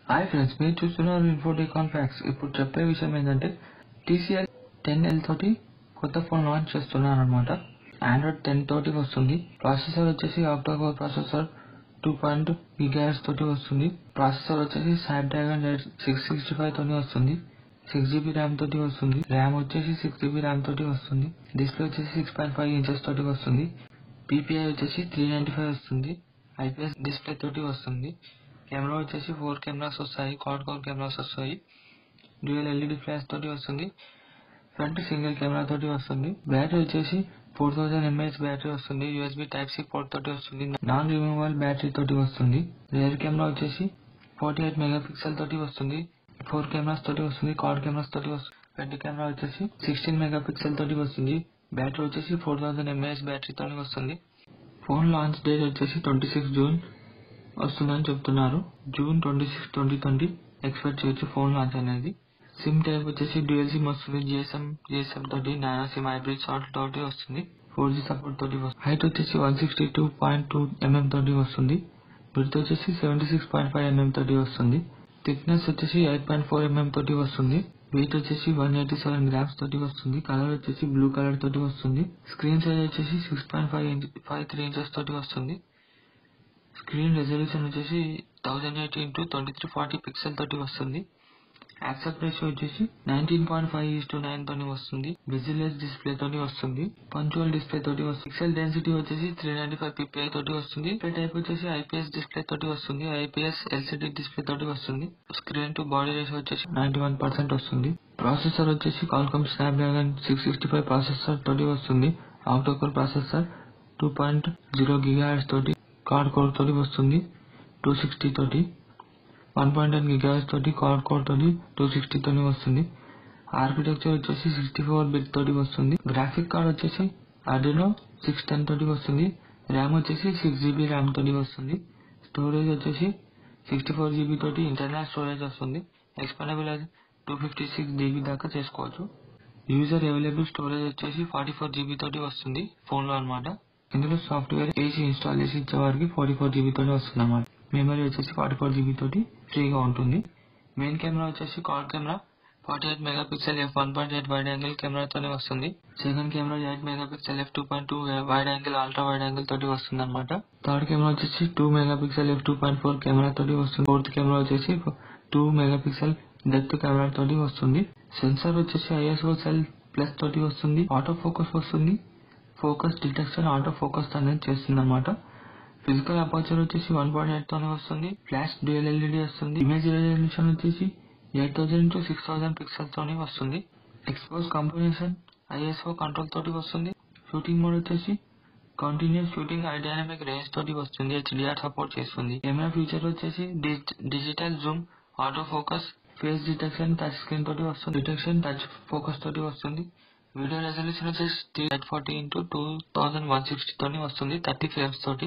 hi friends మీరు చూస్తున్నారు ఇన్ఫోటెకాన్ fax ఇప్పుడు చెప్పే విషయం ఏంటంటే టీసీఎల్ టెన్ ఎల్ తోటి కొత్త ఫోన్ లాంచ్ చేస్తున్నారు అనమాట ఆండ్రాయిడ్ టెన్ తోటి వస్తుంది ప్రాసెసర్ వచ్చేసి octa core processor two point gigahertz తోటి వస్తుంది ప్రాసెసర్ వచ్చేసి స్నాప్డ్రాగన్ సిక్స్ సిక్స్టీ ఫైవ్ తోటి వస్తుంది సిక్స్ జీబీ ర్యామ్ తోటి వస్తుంది ర్యామ్ వచ్చేసి సిక్స్ జీబీ ర్యామ్ తోటి వస్తుంది డిస్ప్లే వచ్చేసి సిక్స్ పాయింట్ ఫైవ్ ఇంచెస్ తోటి వస్తుంది పీపీఐ వచ్చేసి త్రీ నైన్టీ ఫైవ్ వస్తుంది ఐపీఎస్ డిస్ప్లే తోటి వస్తుంది కెమెరా వచ్చేసి ఫోర్ కెమెరాస్ వస్తాయి క్వాడ్ కోర్ కెమెరాస్ వస్తాయి డ్యూయల్ ఎల్ఈడి ఫ్లాష్ తోటి వస్తుంది ఫ్రంట్ సింగిల్ కెమెరా తోటి వస్తుంది బ్యాటరీ వచ్చేసి ఫోర్ థౌసండ్ ఎంఏహెచ్ బ్యాటరీ వస్తుంది యూఎస్బి టైప్ సి పోర్ట్ తోటి వస్తుంది నాన్ రిమూవల్ బ్యాటరీ తోటి వస్తుంది రియర్ కెమెరా వచ్చేసి ఫార్టీ ఎయిట్ మెగా పిక్సెల్ తోటి వస్తుంది ఫోర్ కెమెరాస్ తోటి వస్తుంది కార్డ్ కెమెరాస్ తోటి వస్తుంది ఫ్రంట్ కెమెరా వచ్చేసి సిక్స్టీన్ మెగా పిక్సెల్ తోటి వస్తుంది బ్యాటరీ వచ్చేసి ఫోర్ థౌసండ్ ఎంఏహెచ్ బ్యాటరీ తోటి వస్తుంది ఫోన్ లాంచ్ డేట్ వచ్చేసి ట్వంటీ సిక్స్ జూన్ వస్తుందని చెప్తున్నారు June twenty six twenty twenty expect చేయొచ్చు ఫోన్ లాంచ్ అనేది సిమ్ టైప్ వచ్చేసి డ్యూయల్ సిమ్ వస్తుంది జిఎస్ఎం జిఎస్ఎం తోటి నానో సిమ్ హైబ్రిడ్ షార్ట్ తోటి వస్తుంది ఫోర్ జీ సపోర్ట్ తోటి వస్తుంది హైట్ వచ్చేసి one sixty two point two mm తోటి వస్తుంది విడ్త్ వచ్చేసి seventy six point five mm తోటి వస్తుంది థిక్నెస్ వచ్చేసి ఎయిట్ పాయింట్ ఫోర్ ఎంఎం తోటి వస్తుంది వెయిట్ వచ్చేసి వన్ ఎయిటీ సెవెన్ గ్రామ్స్ తోటి వస్తుంది కలర్ వచ్చేసి బ్లూ కలర్ తోటి వస్తుంది స్క్రీన్ సైజ్ వచ్చేసి six point five inch five three inches తోటి వస్తుంది స్క్రీన్ రెజల్యూషన్ వచ్చేసి thousand eighty into twenty three forty pixel తోటి వస్తుంది యాక్సెప్ట్ రేషియో వచ్చేసి nineteen point five is to nine తోని వస్తుంది విజిలెస్ డిస్ప్లే తోటి వస్తుంది పంచువల్ డిస్ప్లే తోటి వస్తుంది పిక్సెల్ డెన్సిటీ వచ్చేసి త్రీ నైన్టీ ఫైవ్ పీపీఐ తోటి వస్తుంది డిస్ప్లే టైప్ వచ్చేసి ఐపీఎస్ డిస్ప్లే తోటి వస్తుంది ఐపీఎస్ ఎల్సిడి డిస్ప్లే తోటి వస్తుంది స్క్రీన్ టు బాడీ రేషియో వచ్చేసి నైన్టీ వన్ పర్సెంట్ వస్తుంది ప్రాసెసర్ వచ్చేసి Qualcomm Snapdragon six sixty five processor తోటి వస్తుంది octa core processor two point zero gigahertz తోటి కార్డ్ కోర్ తోటి వస్తుంది టూ సిక్స్టీ తోటి వన్ పాయింట్ టెన్ గిగాహెర్ట్జ్ తోటి కార్డ్ కోర్ తోటి టూ సిక్స్టీ తోని వస్తుంది ఆర్కిటెక్చర్ వచ్చేసి సిక్స్టీ ఫోర్ బిట్ తోటి వస్తుంది గ్రాఫిక్ కార్డ్ వచ్చేసి అడినో సిక్స్ టెన్ తోటి వస్తుంది ర్యామ్ వచ్చేసి సిక్స్ జీబీ ర్యామ్ తోటి వస్తుంది స్టోరేజ్ వచ్చేసి సిక్స్టీ ఫోర్ జీబీ తోటి ఇంటర్నల్ స్టోరేజ్ వస్తుంది ఎక్స్పాండబుల్ అయితే టూ ఫిఫ్టీ సిక్స్ జీబీ దాకా చేసుకోవచ్చు యూజర్ అవైలబుల్ స్టోరేజ్ వచ్చేసి ఫార్టీ ఫోర్ జీబీ తోటి వస్తుంది ఫోన్ లో అనమాట ఇందులో సాఫ్ట్వేర్ ఏసీ ఇన్స్టాల్ చేసి ఇచ్చే వారికి ఫార్టీ ఫోర్ జీబీ తోటి వస్తుంది అన్నమాట మెమరీ వచ్చేసి ఫార్టీ ఫోర్ జీబీ తోటి ఫ్రీగా ఉంటుంది మెయిన్ కెమెరా వచ్చేసి quad camera forty eight mega pixel F one point eight wide angle కెమెరాతోనే వస్తుంది second camera eight mega pixel F two point two wide angle ultra wide angle తోటి వస్తుంది అనమాట third camera వచ్చేసి two mega pixel F two point four camera తోటి వస్తుంది fourth camera వచ్చేసి two mega pixel depth camera తోటి వస్తుంది sensor వచ్చేసి ఐఎస్ఓ సెల్ ప్లస్ తోటి వస్తుంది ఆటో ఫోకస్ వస్తుంది ఫోకస్ డిటెక్షన్ ఆటో ఫోకస్ అనేది చేస్తుంది అనమాట ఫిజికల్ అపర్చర్ వచ్చేసి వన్ పాయింట్ ఎయిట్ తోనే వస్తుంది ఫ్లాష్ డ్యూయల్ ఎల్ఈడి వస్తుంది ఇమేజ్ రెజల్యూషన్ వచ్చేసి eight thousand to six thousand pixel తోనే వస్తుంది ఎక్స్పోజ్ కంపోజిషన్ ఐఎస్ఓ కంట్రోల్ తోటి వస్తుంది షూటింగ్ మోడ్ వచ్చేసి continuous shooting high dynamic range తోటి వస్తుంది హెచ్డిఆర్ సపోర్ట్ చేస్తుంది కెమెరా ఫీచర్ వచ్చేసి digital zoom auto focus face detection touch screen తోటి వస్తుంది డిటెక్షన్ టచ్ ఫోకస్ తోటి వస్తుంది వీడియో రెజల్యూషన్ వచ్చేసి eight forty into two thousand one sixty తోని వస్తుంది థర్టీ ఫ్రేమ్స్ తోటి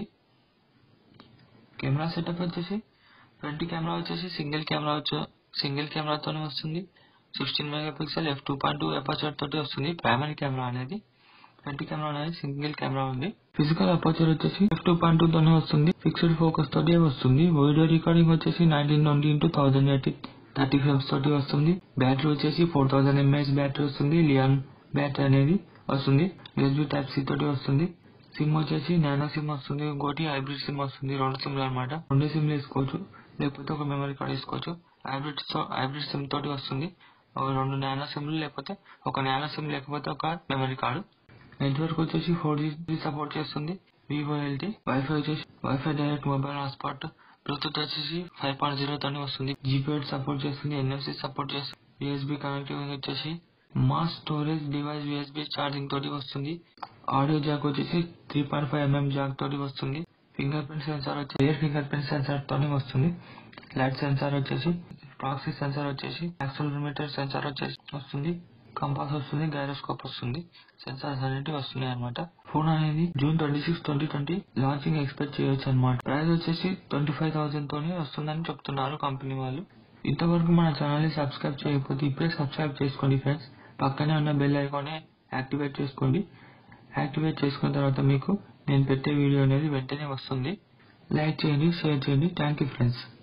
కెమెరా సెటప్ వచ్చేసి ఫ్రంట్ కెమెరా వచ్చేసి సింగిల్ కెమెరా వచ్చి సింగిల్ కెమెరాతోనే వస్తుంది sixteen mega pixel F two point two aperture తోటి వస్తుంది ప్రైమరీ కెమెరా అనేది ఫ్రంట్ కెమెరా అనేది సింగిల్ కెమెరా ఉంది ఫిజికల్ అపర్చర్ వచ్చేసి ఎఫ్ టూ పాయింట్ టూ తోనే వస్తుంది ఫిక్స్డ్ ఫోకస్ తోటి వస్తుంది వీడియో రికార్డింగ్ వచ్చేసి nineteen twenty into thousand eighty thirty frames తోటి వస్తుంది బ్యాటరీ వచ్చేసి ఫోర్ థౌసండ్ ఎంఏహెచ్ బ్యాటరీ వస్తుంది లియాన్ బ్యాటరీ అనేది వస్తుంది యూఎస్బీ టైప్ సి తోటి వస్తుంది సిమ్ వచ్చేసి నానో సిమ్ వస్తుంది ఇంకోటి హైబ్రిడ్ సిమ్ వస్తుంది రెండు సిమ్లు అనమాట రెండు సిమ్లు వేసుకోవచ్చు లేకపోతే ఒక మెమరీ కార్డ్ వేసుకోవచ్చు హైబ్రిడ్ హైబ్రిడ్ సిమ్ తోటి వస్తుంది ఒక రెండు నానో సిమ్లు లేకపోతే ఒక నానో సిమ్ లేకపోతే ఒక మెమరీ కార్డు నెట్వర్క్ వచ్చేసి ఫోర్ జీ సపోర్ట్ చేస్తుంది వివో ఎల్టీ వైఫై వచ్చేసి wifi direct mobile hotspot bluetooth వచ్చేసి ఫైవ్ పాయింట్ జీరో తోనే వస్తుంది జీపీఎడ్ సపోర్ట్ చేస్తుంది ఎన్ఎఫ్సి సపోర్ట్ చేస్తుంది యూఎస్బీ కనెక్టివిటీ వచ్చేసి mass storage device USB charging తోటి వస్తుంది ఆడియో జాక్ వచ్చేసి three point five mm jack తోటి వస్తుంది ఫింగర్ ప్రింట్ సెన్సార్ వచ్చి రియర్ ఫింగర్ ప్రింట్ సెన్సార్ తోని వస్తుంది లైట్ సెన్సార్ వచ్చేసి ప్రాక్సీ సెన్సార్ వచ్చేసి యాక్సలరోమీటర్ సెన్సార్ వచ్చేసి వస్తుంది కంపాస్ వస్తుంది గైరోస్కోప్ వస్తుంది సెన్సార్స్ అనేవి వస్తున్నాయి అనమాట ఫోన్ అనేది June twenty six twenty twenty launching expect చేయొచ్చు అనమాట ప్రైస్ వచ్చేసి ట్వంటీ ఫైవ్ థౌసండ్ తోనే వస్తుందని చెప్తున్నారు కంపెనీ వాళ్ళు ఇంతవరకు మన ఛానల్ ని సబ్స్క్రైబ్ చేయకపోతే ఇప్పుడే సబ్స్క్రైబ్ చేసుకోండి ఫ్రెండ్స్ పక్కనే ఉన్న బెల్ ఐకాన్ యాక్టివేట్ చేసుకోండి యాక్టివేట్ చేసుకున్న తర్వాత మీకు నేను పెట్టే వీడియో అనేది వెంటనే వస్తుంది లైక్ చేయండి షేర్ చేయండి థ్యాంక్ యూ ఫ్రెండ్స్